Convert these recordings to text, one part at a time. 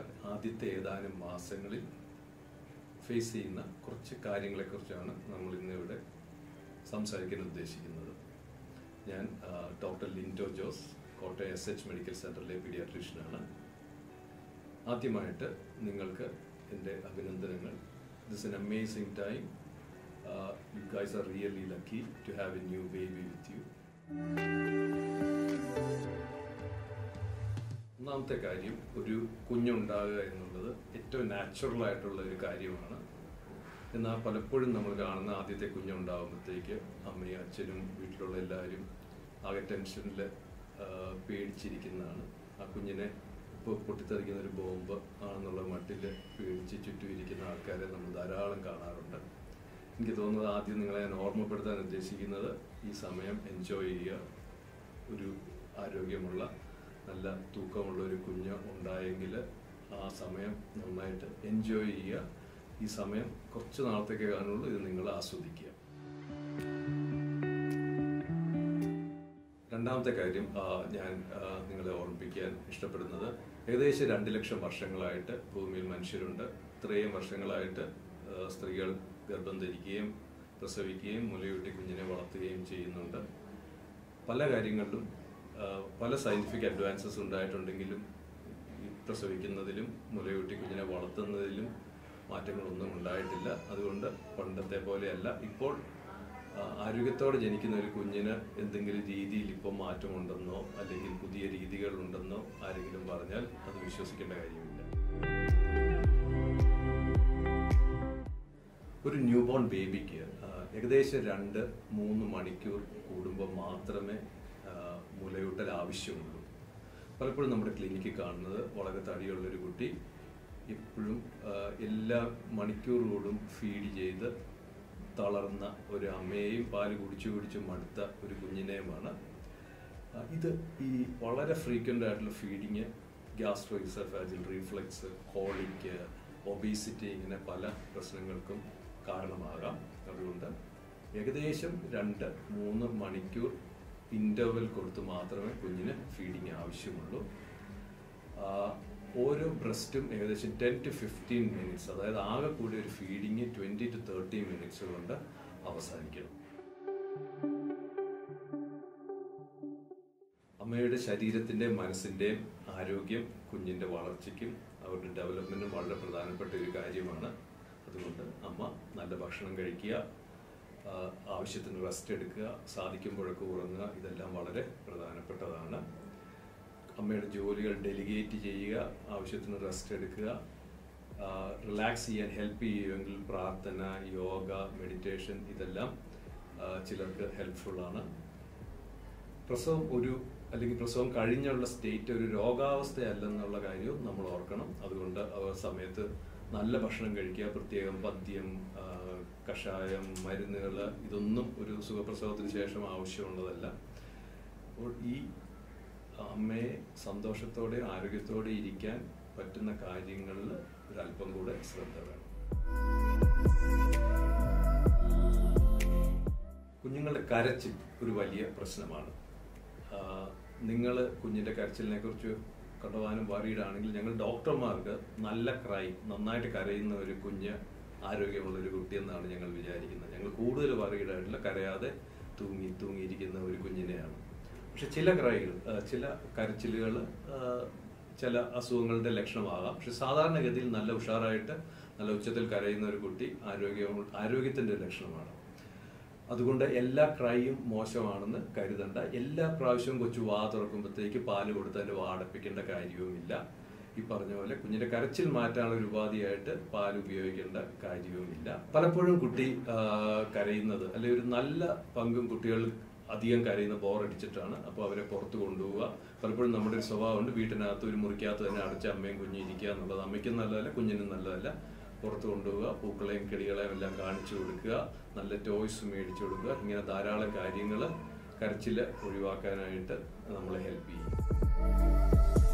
അമ്മമാർ ആദ്യത്തെ ഏതാനും മാസങ്ങളിൽ ഫേസ് ചെയ്യുന്ന കുറച്ച് കാര്യങ്ങളെക്കുറിച്ചാണ് നമ്മൾ ഇന്നിവിടെ സംസാരിക്കാൻ ഉദ്ദേശിക്കുന്നത് ഞാൻ ആ, doctor Lindo Jose Kottayam S H medical സെൻ്ററിലെ പീഡിയാട്രീഷ്യനാണ് ആദ്യമായിട്ട് നിങ്ങൾക്ക് എൻ്റെ അഭിനന്ദനങ്ങൾ this an amazing time you guys are really lucky to have a new baby with you ഒന്നാമത്തെ കാര്യം ഒരു കുഞ്ഞുണ്ടാകുക എന്നുള്ളത് ഏറ്റവും നാച്ചുറൽ ആയിട്ടുള്ള ഒരു കാര്യമാണ് എന്നാൽ പലപ്പോഴും നമ്മൾ കാണുന്ന ആദ്യത്തെ കുഞ്ഞുണ്ടാകുമ്പോഴത്തേക്ക് അമ്മയും അച്ഛനും വീട്ടിലുള്ള എല്ലാവരും ആകെ ടെൻഷനിൽ പേടിച്ചിരിക്കുന്നതാണ് ആ കുഞ്ഞിനെ ഇപ്പോൾ പൊട്ടിത്തെറിക്കുന്ന ഒരു ബോംബ് ആണെന്നുള്ള മട്ടിൽ പേടിച്ച് ചുറ്റും ഇരിക്കുന്ന ആൾക്കാരെ നമ്മൾ ധാരാളം കാണാറുണ്ട് എനിക്ക് തോന്നുന്നത് ആദ്യം നിങ്ങളെ ഞാൻ ഓർമ്മപ്പെടുത്താൻ ഉദ്ദേശിക്കുന്നത് ഈ സമയം എൻജോയ് ചെയ്യുക ഒരു ആരോഗ്യമുള്ള നല്ല തൂക്കമുള്ള ഒരു കുഞ്ഞ് ഉണ്ടായെങ്കിൽ ആ സമയം നന്നായിട്ട് എൻജോയ് ചെയ്യുക ഈ സമയം കുറച്ച് നാളത്തേക്ക് കാണുള്ളൂ ഇത് നിങ്ങൾ ആസ്വദിക്കുക രണ്ടാമത്തെ കാര്യം ആ, ഞാൻ ആ, നിങ്ങളെ ഓർമ്മിപ്പിക്കാൻ ഇഷ്ടപ്പെടുന്നത് ഏകദേശം രണ്ട് ലക്ഷം വർഷങ്ങളായിട്ട് ഭൂമിയിൽ മനുഷ്യരുണ്ട് ഇത്രയും വർഷങ്ങളായിട്ട് ആ, സ്ത്രീകൾ ഗർഭം ധരിക്കുകയും പ്രസവിക്കുകയും മുലയൂട്ടി കുഞ്ഞിനെ വളർത്തുകയും ചെയ്യുന്നുണ്ട് പല കാര്യങ്ങളിലും ആ, പല സയന്റിഫിക് അഡ്വാൻസസ് ഉണ്ടായിട്ടുണ്ടെങ്കിലും ഈ പ്രസവിക്കുന്നതിലും മുലയൂട്ടി കുഞ്ഞിനെ വളർത്തുന്നതിലും മാറ്റങ്ങളൊന്നും ഉണ്ടായിട്ടില്ല അതുകൊണ്ട് പണ്ടത്തെ പോലെയല്ല ഇപ്പോൾ ആ, ആരോഗ്യത്തോടെ ജനിക്കുന്ന ഒരു കുഞ്ഞിന് എന്തെങ്കിലും രീതിയിൽ ഇപ്പം മാറ്റമുണ്ടെന്നോ അല്ലെങ്കിൽ പുതിയ രീതികൾ ഉണ്ടെന്നോ ആരെങ്കിലും പറഞ്ഞാൽ അത് വിശ്വസിക്കേണ്ട കാര്യമില്ല ഒരു ന്യൂ ബോൺ ബേബിക്ക് ആ, ഏകദേശം രണ്ട് മൂന്ന് മണിക്കൂർ കൂടുമ്പോൾ മാത്രമേ ആ, മുലയൂട്ടൽ ആവശ്യമുള്ളൂ പലപ്പോഴും നമ്മുടെ ക്ലിനിക്കിൽ കാണുന്നത് വളരെ തടിയുള്ളൊരു കുട്ടി എപ്പോഴും ആ, എല്ലാ മണിക്കൂറുകളും ഫീഡ് ചെയ്ത് തളർന്ന ഒരു അമ്മയെയും പാല് കുടിച്ചു കുടിച്ച് മടുത്ത ഒരു കുഞ്ഞിനെയുമാണ് ആ, ഇത് ഈ വളരെ ഫ്രീക്വൻ്റ് ആയിട്ടുള്ള feeding gastro oesophageal reflux colic obesity ഇങ്ങനെ പല പ്രശ്നങ്ങൾക്കും കാരണമാകാം അതുകൊണ്ട് ഏകദേശം രണ്ട് മൂന്ന് മണിക്കൂർ ഇൻ്റർവെൽ കൊടുത്ത് മാത്രമേ കുഞ്ഞിന് ഫീഡിങ് ആവശ്യമുള്ളൂ ആ, ഓരോ ബ്രസ്റ്റും ഏകദേശം ടെൻ ടു ഫിഫ്റ്റീൻ മിനിറ്റ്സ് അതായത് ആകെ കൂടി ഒരു feeding twenty to thirty minutes കൊണ്ട് അവസാനിക്കണം അമ്മയുടെ ശരീരത്തിൻ്റെയും മനസ്സിൻ്റെയും ആരോഗ്യം കുഞ്ഞിൻ്റെ വളർച്ചയ്ക്കും അവരുടെ ഡെവലപ്മെൻറ്റും വളരെ പ്രധാനപ്പെട്ട ഒരു കാര്യമാണ് അതുകൊണ്ട് അമ്മ നല്ല ഭക്ഷണം കഴിക്കുക ആ, ആവശ്യത്തിന് റെസ്റ്റ് എടുക്കുക സാധിക്കുമ്പോഴൊക്കെ ഉറങ്ങുക ഇതെല്ലാം വളരെ പ്രധാനപ്പെട്ടതാണ് അമ്മയുടെ ജോലികൾ ഡെലിഗേറ്റ് ചെയ്യുക ആവശ്യത്തിന് റെസ്റ്റ് എടുക്കുക റിലാക്സ് ചെയ്യാൻ ഹെൽപ്പ് ചെയ്യുമെങ്കിൽ പ്രാർത്ഥന യോഗ മെഡിറ്റേഷൻ ഇതെല്ലാം ആ, ചിലർക്ക് ഹെൽപ്ഫുള്ളാണ് പ്രസവം ഒരു അല്ലെങ്കിൽ പ്രസവം കഴിഞ്ഞുള്ള സ്റ്റേറ്റ് ഒരു രോഗാവസ്ഥയല്ലെന്നുള്ള കാര്യവും നമ്മൾ ഓർക്കണം അതുകൊണ്ട് അവർ സമയത്ത് നല്ല ഭക്ഷണം കഴിക്കുക പ്രത്യേകം പദ്യം ആ, കഷായം മരുന്നുകൾ ഇതൊന്നും ഒരു സുഖപ്രസവത്തിന് ശേഷം ആവശ്യമുള്ളതല്ല അപ്പോൾ ഈ അമ്മയെ സന്തോഷത്തോടെ ആരോഗ്യത്തോടെ ഇരിക്കാൻ പറ്റുന്ന കാര്യങ്ങളിൽ ഒരല്പം കൂടെ ശ്രദ്ധ വേണം കുഞ്ഞുങ്ങളുടെ കരച്ചിൽ ഒരു വലിയ പ്രശ്നമാണ് നിങ്ങൾ കുഞ്ഞിൻ്റെ കരച്ചിലിനെ കുറിച്ച് കണ്ടുപോകാനും വറീഡാണെങ്കിൽ ഞങ്ങൾ ഡോക്ടർമാർക്ക് നല്ല ക്രൈ നന്നായിട്ട് കരയുന്ന ഒരു കുഞ്ഞ് ആരോഗ്യമുള്ള ഒരു കുട്ടിയെന്നാണ് ഞങ്ങൾ വിചാരിക്കുന്നത് ഞങ്ങൾ കൂടുതൽ വറീഡായിട്ടുള്ള കരയാതെ തൂങ്ങി തൂങ്ങിയിരിക്കുന്ന ഒരു കുഞ്ഞിനെയാണ് പക്ഷെ ചില ക്രൈകൾ ആ, ചില കരച്ചിലുകൾ ചില അസുഖങ്ങളുടെ ലക്ഷണമാകാം പക്ഷെ സാധാരണഗതിയിൽ നല്ല ഉഷാറായിട്ട് നല്ല ഉച്ചത്തിൽ കരയുന്ന ഒരു കുട്ടി ആരോഗ്യ ആരോഗ്യത്തിൻ്റെ ലക്ഷണമാണ് അതുകൊണ്ട് എല്ലാ ക്രൈയും മോശമാണെന്ന് കരുതണ്ട എല്ലാ പ്രാവശ്യവും കൊച്ചു വാ തുറക്കുമ്പോഴത്തേക്ക് പാല് കൊടുത്ത് അതിൻ്റെ വാ അടപ്പിക്കേണ്ട കാര്യവുമില്ല ഈ പറഞ്ഞ പോലെ കുഞ്ഞിന്റെ കരച്ചിൽ മാറ്റാനുള്ള ഒരു ഉപാധിയായിട്ട് പാൽ ഉപയോഗിക്കേണ്ട കാര്യവുമില്ല പലപ്പോഴും കുട്ടി ആ, കരയുന്നത് അല്ലെ ഒരു നല്ല പങ്കും കുട്ടികൾ അധികം കരയുന്ന ബോറടിച്ചിട്ടാണ് അപ്പോൾ അവരെ പുറത്ത് കൊണ്ടുപോവുക പലപ്പോഴും നമ്മുടെ ഒരു സ്വഭാവമുണ്ട് വീട്ടിനകത്ത് ഒരു മുറിക്കകത്ത് തന്നെ അടച്ച അമ്മയും കുഞ്ഞും ഇരിക്കുക എന്നുള്ളത് അമ്മയ്ക്കും നല്ലതല്ല കുഞ്ഞിനും നല്ലതല്ല പുറത്ത് കൊണ്ടുപോവുക പൂക്കളെയും കിളികളെയും എല്ലാം കാണിച്ചു കൊടുക്കുക നല്ല ടോയ്സ് മേടിച്ചു കൊടുക്കുക ഇങ്ങനെ ധാരാളം കാര്യങ്ങൾ കരച്ചിൽ ഒഴിവാക്കാനായിട്ട് നമ്മളെ ഹെൽപ്പ് ചെയ്യും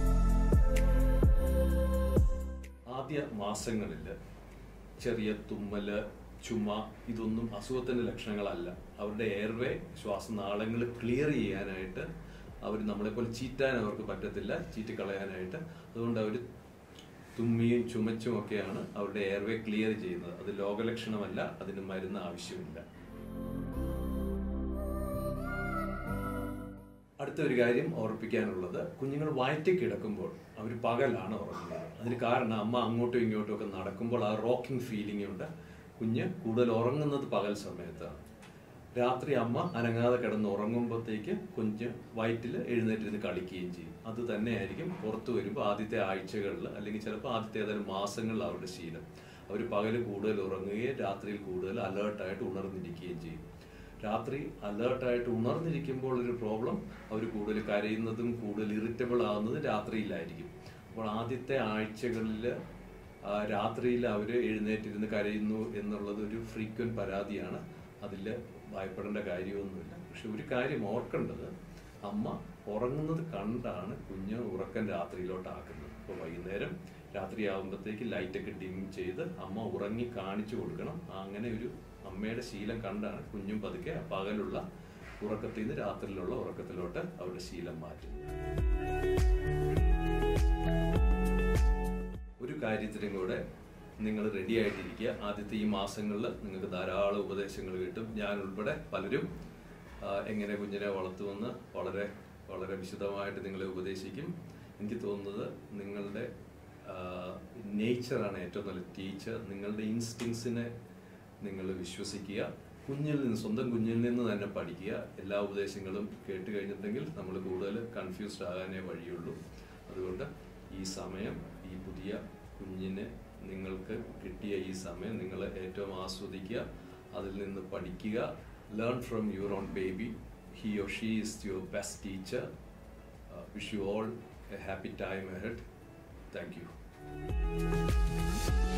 ആദ്യ മാസങ്ങളിൽ ചെറിയ തുമ്മല് ചുമ ഇതൊന്നും അസുഖത്തിന്റെ ലക്ഷണങ്ങളല്ല അവരുടെ എയർവേ ശ്വാസനാളങ്ങൾ ക്ലിയർ ചെയ്യാനായിട്ട് അവർ നമ്മളെ പോലെ ചീറ്റാൻ അവർക്ക് പറ്റത്തില്ല ചീറ്റി കളയാനായിട്ട് അതുകൊണ്ട് അവർ തുമ്മിയും ചുമച്ചും ഒക്കെയാണ് അവരുടെ എയർവേ ക്ലിയർ ചെയ്യുന്നത് അത് ലോകലക്ഷണമല്ല അതിന് മരുന്ന് ആവശ്യമില്ല അടുത്ത ഒരു കാര്യം ഓർപ്പിക്കാനുള്ളത് കുഞ്ഞുങ്ങൾ വയറ്റിൽ കിടക്കുമ്പോൾ അവർ പകലാണ് ഉറങ്ങുന്നത് അതിന് കാരണം അമ്മ അങ്ങോട്ടും ഇങ്ങോട്ടും ഒക്കെ നടക്കുമ്പോൾ ആ റോക്കിംഗ് ഫീലിംഗ് ഉണ്ട് കുഞ്ഞ് കൂടുതൽ ഉറങ്ങുന്നത് പകൽ സമയത്താണ് രാത്രി അമ്മ അനങ്ങാതെ കിടന്ന് ഉറങ്ങുമ്പോഴത്തേക്ക് കുഞ്ഞ് വയറ്റിൽ എഴുന്നേറ്റിരുന്ന് കളിക്കുകയും ചെയ്യും അത് തന്നെയായിരിക്കും പുറത്തു വരുമ്പോൾ ആദ്യത്തെ ആഴ്ചകളിൽ അല്ലെങ്കിൽ ചിലപ്പോൾ ആദ്യത്തെ ഏതാനും മാസങ്ങളിൽ അവരുടെ ശീലം അവർ പകൽ കൂടുതൽ ഉറങ്ങുകയും രാത്രിയിൽ കൂടുതൽ അലേർട്ടായിട്ട് ഉണർന്നിരിക്കുകയും ചെയ്യും രാത്രി അലേർട്ടായിട്ട് ഉണർന്നിരിക്കുമ്പോൾ ഒരു പ്രോബ്ലം അവർ കൂടുതൽ കരയുന്നതും കൂടുതൽ ഇറിറ്റബിൾ ആകുന്നതും രാത്രിയിലായിരിക്കും അപ്പോൾ ആദ്യത്തെ ആഴ്ചകളിൽ രാത്രിയിൽ അവർ എഴുന്നേറ്റിരുന്ന് കരയുന്നു എന്നുള്ളത് ഒരു ഫ്രീക്വൻറ്റ് പരാതിയാണ് അതിൽ ഭയപ്പെടേണ്ട കാര്യമൊന്നുമില്ല പക്ഷെ ഒരു കാര്യം ഓർക്കേണ്ടത് അമ്മ ഉറങ്ങുന്നത് കണ്ടാണ് കുഞ്ഞ് ഉറക്കം രാത്രിയിലോട്ടാക്കുന്നത് അപ്പോൾ വൈകുന്നേരം രാത്രിയാകുമ്പോഴത്തേക്ക് ലൈറ്റൊക്കെ ഡിം ചെയ്ത് അമ്മ ഉറങ്ങി കാണിച്ചു കൊടുക്കണം അങ്ങനെ ഒരു അമ്മയുടെ ശീലം കണ്ടാണ് കുഞ്ഞും പതുക്കെ പകലുള്ള ഉറക്കത്തിൽ നിന്ന് രാത്രിയിലുള്ള ഉറക്കത്തിലോട്ട് അവരുടെ ശീലം മാറ്റും ഒരു കാര്യത്തിനും കൂടെ നിങ്ങൾ റെഡി ആയിട്ടിരിക്കുക ആദ്യത്തെ ഈ മാസങ്ങളിൽ നിങ്ങൾക്ക് ധാരാളം ഉപദേശങ്ങൾ കിട്ടും ഞാൻ ഉൾപ്പെടെ പലരും ആ, എങ്ങനെ കുഞ്ഞിനെ വളർത്തുമെന്ന് വളരെ വളരെ വിശദമായിട്ട് നിങ്ങളെ ഉപദേശിക്കും എനിക്ക് തോന്നുന്നത് നിങ്ങളുടെ നേച്ചറാണ് ഏറ്റവും നല്ല ടീച്ചർ നിങ്ങളുടെ ഇൻസ്റ്റിങ്സിനെ നിങ്ങൾ വിശ്വസിക്കുക കുഞ്ഞിൽ നിന്ന് സ്വന്തം കുഞ്ഞിൽ നിന്ന് തന്നെ പഠിക്കുക എല്ലാ ഉപദേശങ്ങളും കേട്ട് കഴിഞ്ഞിട്ടുണ്ടെങ്കിൽ നമ്മൾ കൂടുതൽ കൺഫ്യൂസ്ഡ് ആകാനേ വഴിയുള്ളൂ അതുകൊണ്ട് ഈ സമയം ഈ പുതിയ കുഞ്ഞിന് നിങ്ങൾക്ക് കിട്ടിയ ഈ സമയം നിങ്ങൾ ഏറ്റവും ആസ്വദിക്കുക അതിൽ നിന്ന് പഠിക്കുക learn from your own baby he or she is your best teacher wish you all a happy time ahead thank U